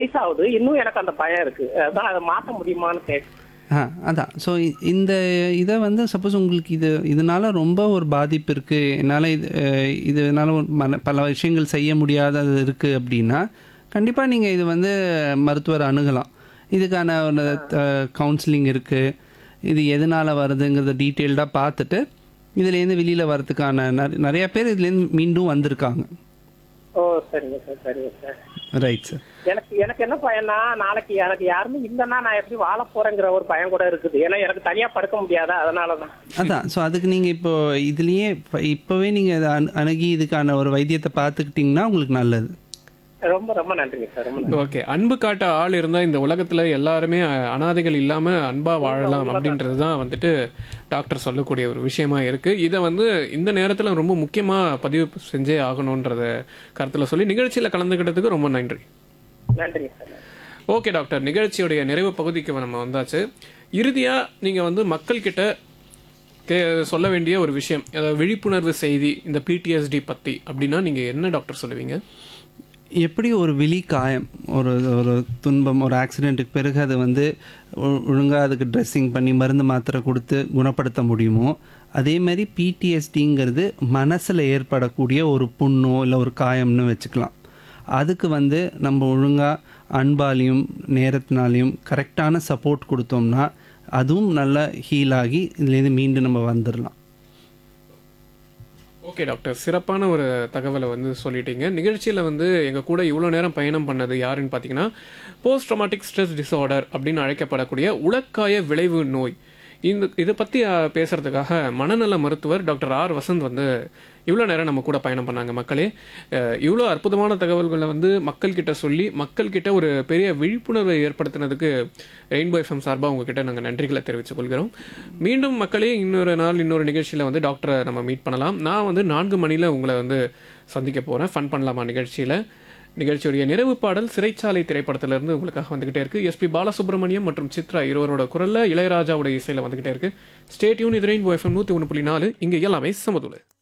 வயசாகுது இன்னும் எனக்கு அந்த பயம் இருக்கு அதான் அதை மாத்த முடியுமான்னு கேட்க ஆ அதான் ஸோ இந்த இதை வந்து சப்போஸ் உங்களுக்கு இது இதனால ரொம்ப ஒரு பாதிப்பு இருக்குது என்னால் இது அஹ், இதனால ஒரு மன பல விஷயங்கள் செய்ய முடியாதது இருக்குது அப்படின்னா கண்டிப்பாக நீங்கள் இது வந்து மருத்துவர் அணுகலாம் இதுக்கான ஒரு கவுன்சிலிங் இருக்குது இது எதனால் வருதுங்கிறத டீட்டெயில்டாக பார்த்துட்டு இதுலேருந்து வெளியில் வரதுக்கான நிறைய நிறைய பேர் இதுலேருந்து மீண்டும் வந்திருக்காங்க ஓ சரிங்க சார் சரிங்க சார் ரைட் சார் எனக்கு எனக்கு என்ன பயம்னா நாளைக்கு எனக்கு யாருமே இல்லைன்னா நான் எப்படி வாழ போறேங்கிற ஒரு பயம் கூட இருக்குது ஏன்னா எனக்கு தனியா படுக்க முடியாதா அதனாலதான் அதான் ஸோ அதுக்கு நீங்கள் இப்போ இதுலேயே இப்போ இப்போவே நீங்கள் அதை அணு அணுகி இதுக்கான ஒரு வைத்தியத்தை பார்த்துக்கிட்டிங்கன்னா உங்களுக்கு நல்லது ரொம்ப ரொம்ப நன்றிங்க சார் ரொம்ப நன்றி ஓகே அன்பு காட்ட ஆள் இருந்தா இந்த உலகத்துல எல்லாருமே அஹ், அனாதைகள் இல்லாம அன்பா வாழலாம் அப்படின்றது தான் வந்துட்டு டாக்டர் சொல்லக்கூடிய ஒரு விஷயமா இருக்கு இதை வந்து இந்த நேரத்துல ரொம்ப முக்கியமா பதிவு செஞ்சே ஆகணும்ன்றத கருத்துல சொல்லி நிகழ்ச்சியில கலந்துக்கிட்டதுக்கு ரொம்ப நன்றி நன்றிங்க சார் நன்றி. ஓகே டாக்டர் நிகழ்ச்சியுடைய நிறைவு பகுதிக்கு நம்ம வந்தாச்சு இறுதியா நீங்க வந்து மக்கள் கிட்ட கே சொல்ல வேண்டிய ஒரு விஷயம் அதாவது விழிப்புணர்வு செய்தி இந்த பிடிஎஸ்டி பத்தி அப்படின்னா நீங்க என்ன டாக்டர் சொல்லுவீங்க எப்படி ஒரு விழி காயம் ஒரு ஒரு துன்பம் ஒரு ஆக்சிடெண்ட்டுக்கு பிறகு அதை வந்து ஒழுங்காக அதுக்கு ட்ரெஸ்ஸிங் பண்ணி மருந்து மாத்திரை கொடுத்து குணப்படுத்த முடியுமோ அதே மாதிரி பிடிஎஸ்டிங்கிறது மனசில் ஏற்படக்கூடிய ஒரு புண்ணோ இல்லை ஒரு காயம்னு வச்சுக்கலாம் அதுக்கு வந்து நம்ம ஒழுங்காக அன்பாலையும் நேரத்தினாலையும் கரெக்டான சப்போர்ட் கொடுத்தோம்னா அதுவும் நல்லா ஹீல் ஆகி இதுலேருந்து மீண்டும் நம்ம வந்துடலாம் ஓகே டாக்டர் சிறப்பான ஒரு தகவலை வந்து சொல்லிட்டீங்க நிகழ்ச்சியில் வந்து எங்கள் கூட இவ்வளோ நேரம் பயணம் பண்ணது யாருன்னு பார்த்தீங்கன்னா போஸ்ட் ட்ராமாட்டிக் ஸ்ட்ரெஸ் டிஸார்டர் அப்படின்னு அழைக்கப்படக்கூடிய உலக்காய விளைவு நோய் இந்த இதை பற்றி பேசுறதுக்காக மனநல மருத்துவர் டாக்டர் ஆர் வசந்த் வந்து இவ்வளோ நேரம் நம்ம கூட பயணம் பண்ணாங்க மக்களே அஹ், இவ்வளோ அற்புதமான தகவல்களை வந்து மக்கள்கிட்ட சொல்லி மக்கள்கிட்ட ஒரு பெரிய விழிப்புணர்வை ஏற்படுத்தினதுக்கு ரெயின்போ எஃப்எம் சார்பாக உங்ககிட்ட நாங்கள் நன்றிகளை தெரிவித்துக் கொள்கிறோம் மீண்டும் மக்களே இன்னொரு நாள் இன்னொரு நிகழ்ச்சியில் வந்து டாக்டரை நம்ம மீட் பண்ணலாம் நான் வந்து நான்கு மணியில் உங்களை வந்து சந்திக்க போகிறேன் ஃபன் பண்ணலாமா நிகழ்ச்சியில் நிகழ்ச்சியுடைய நிறைவு பாடல் சிறைச்சாலை திரைப்படத்திலிருந்து உங்களுக்காக வந்துகிட்டே இருக்கு எஸ்பி பாலசுப்ரமணியம் மற்றும் சித்ரா இருவரோட குரல்ல இளையராஜாவோட இசையில வந்துகிட்டே இருக்கு ஸ்டேட்யூன் இது ரெயின்போ எஃப்எம் நூற்றி ஒன்று புள்ளி நாலு இங்கே எல்லாமே சமதுல